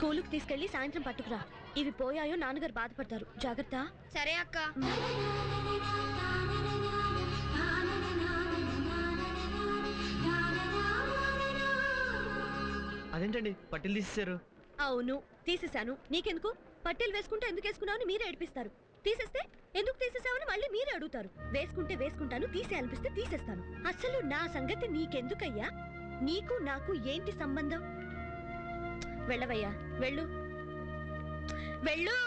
స్కూలుకి తీసుకెళ్లి సాయంత్రం పట్టుకురా ఇవి పోయాయో నాన్నగారు బాధపడతారు జాగ్రత్త సరే అక్క అదేంటండి పట్టిల్ తీసేశారు అవును తీసేశాను నీకెందుకు పట్టెలు వేసుకుంటే ఎందుకు వేసుకున్నావు అని మీరే ఏడిపిస్తారు తీసేస్తే ఎందుకు తీసేసావని మళ్ళీ మీరే అడుగుతారు వేసుకుంటే వేసుకుంటాను తీసేయాలనిపిస్తే తీసేస్తాను అసలు నా సంగతి నీకెందుకయ్యా నీకు నాకు ఏంటి సంబంధం వెళ్ళవయ్యా వెళ్ళు వెళ్ళు